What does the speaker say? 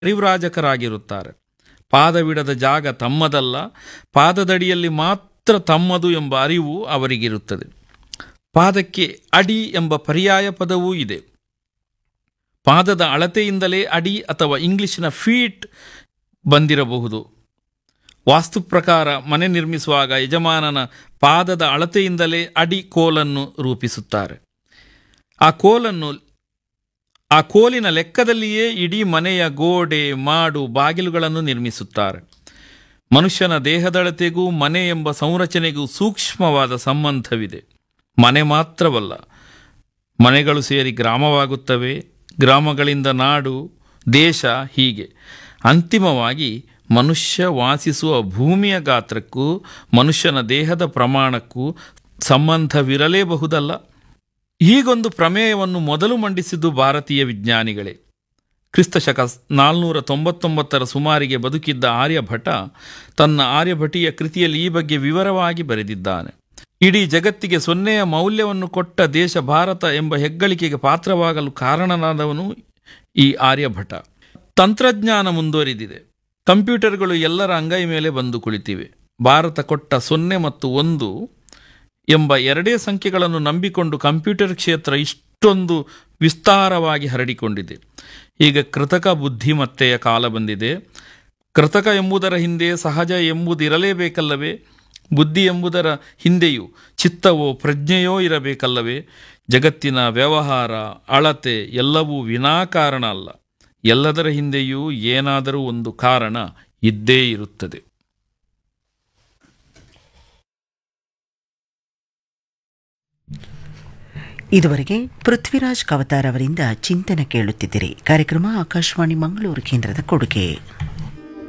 ಪರಿವ್ರಾಜಕರಾಗಿರುತ್ತಾರೆ ಪಾದವಿಡದ ಜಾಗ ತಮ್ಮದಲ್ಲ ಪಾದದಡಿಯಲ್ಲಿ ಮಾತ್ರ ತಮ್ಮದು ಎಂಬ ಅರಿವು ಅವರಿಗಿರುತ್ತದೆ ಪಾದಕ್ಕೆ ಅಡಿ ಎಂಬ ಪರ್ಯಾಯ ಪದವೂ ಇದೆ ಪಾದದ ಅಳತೆಯಿಂದಲೇ ಅಡಿ ಅಥವಾ ಇಂಗ್ಲಿಶಿನ ಫೀಟ್ ಬಂದಿರಬಹುದು ವಾಸ್ತು ಪ್ರಕಾರ ಮನೆ ನಿರ್ಮಿಸುವಾಗ ಯಜಮಾನನ ಪಾದದ ಅಳತೆಯಿಂದಲೇ ಅಡಿ ಕೋಲನ್ನು ರೂಪಿಸುತ್ತಾರೆ ಆ ಕೋಲನ್ನು ಆ ಕೋಲಿನ ಲೆಕ್ಕದಲ್ಲಿಯೇ ಇಡೀ ಮನೆಯ ಗೋಡೆ ಮಾಡು ಬಾಗಿಲುಗಳನ್ನು ನಿರ್ಮಿಸುತ್ತಾರೆ ಮನುಷ್ಯನ ದೇಹದಳತೆಗೂ ಮನೆ ಎಂಬ ಸಂರಚನೆಗೂ ಸೂಕ್ಷ್ಮವಾದ ಸಂಬಂಧವಿದೆ ಮನೆ ಮಾತ್ರವಲ್ಲ ಮನೆಗಳು ಸೇರಿ ಗ್ರಾಮವಾಗುತ್ತವೆ ಗ್ರಾಮಗಳಿಂದ ನಾಡು ದೇಶ ಹೀಗೆ ಅಂತಿಮವಾಗಿ ಮನುಷ್ಯ ವಾಸಿಸುವ ಭೂಮಿಯ ಗಾತ್ರಕ್ಕೂ ಮನುಷ್ಯನ ದೇಹದ ಪ್ರಮಾಣಕ್ಕೂ ಸಂಬಂಧವಿರಲೇಬಹುದಲ್ಲ ಹೀಗೊಂದು ಪ್ರಮೇಯವನ್ನು ಮೊದಲು ಮಂಡಿಸಿದ್ದು ಭಾರತೀಯ ವಿಜ್ಞಾನಿಗಳೇ ಕ್ರಿಸ್ತಶಕ ನಾಲ್ನೂರ ತೊಂಬತ್ತೊಂಬತ್ತರ ಸುಮಾರಿಗೆ ಬದುಕಿದ್ದ ಆರ್ಯಭಟ ತನ್ನ ಆರ್ಯಭಟೀಯ ಕೃತಿಯಲ್ಲಿ ಈ ಬಗ್ಗೆ ವಿವರವಾಗಿ ಬರೆದಿದ್ದಾನೆ ಇಡೀ ಜಗತ್ತಿಗೆ ಸೊನ್ನೆಯ ಮೌಲ್ಯವನ್ನು ಕೊಟ್ಟ ದೇಶ ಭಾರತ ಎಂಬ ಹೆಗ್ಗಳಿಕೆಗೆ ಪಾತ್ರವಾಗಲು ಕಾರಣನಾದವನು ಈ ಆರ್ಯಭಟ ತಂತ್ರಜ್ಞಾನ ಮುಂದುವರಿದಿದೆ ಕಂಪ್ಯೂಟರ್ಗಳು ಎಲ್ಲರ ಅಂಗೈ ಮೇಲೆ ಬಂದು ಕುಳಿತಿವೆ ಭಾರತ ಕೊಟ್ಟ ಸೊನ್ನೆ ಮತ್ತು ಒಂದು ಎಂಬ ಎರಡೇ ಸಂಖ್ಯೆಗಳನ್ನು ನಂಬಿಕೊಂಡು ಕಂಪ್ಯೂಟರ್ ಕ್ಷೇತ್ರ ಇಷ್ಟೊಂದು ವಿಸ್ತಾರವಾಗಿ ಹರಡಿಕೊಂಡಿದೆ ಈಗ ಕೃತಕ ಬುದ್ಧಿಮತ್ತೆಯ ಕಾಲ ಬಂದಿದೆ ಕೃತಕ ಎಂಬುದರ ಹಿಂದೆ ಸಹಜ ಎಂಬುದಿರಲೇಬೇಕಲ್ಲವೇ ಬುದ್ಧಿ ಎಂಬುದರ ಹಿಂದೆಯೂ ಚಿತ್ತವೋ ಪ್ರಜ್ಞೆಯೋ ಇರಬೇಕಲ್ಲವೇ ಜಗತ್ತಿನ ವ್ಯವಹಾರ ಅಳತೆ ಎಲ್ಲವೂ ವಿನಾಕಾರಣ ಅಲ್ಲ ಎಲ್ಲದರ ಹಿಂದೆಯೂ ಏನಾದರೂ ಒಂದು ಕಾರಣ ಇದ್ದೇ ಇರುತ್ತದೆ ಇದುವರೆಗೆ ಪೃಥ್ವಿರಾಜ್ ಕವತಾರ್ ಅವರಿಂದ ಚಿಂತನೆ ಕೇಳುತ್ತಿದ್ದಿರಿ ಕಾರ್ಯಕ್ರಮ ಆಕಾಶವಾಣಿ ಮಂಗಳೂರು ಕೇಂದ್ರದ ಕೊಡುಗೆ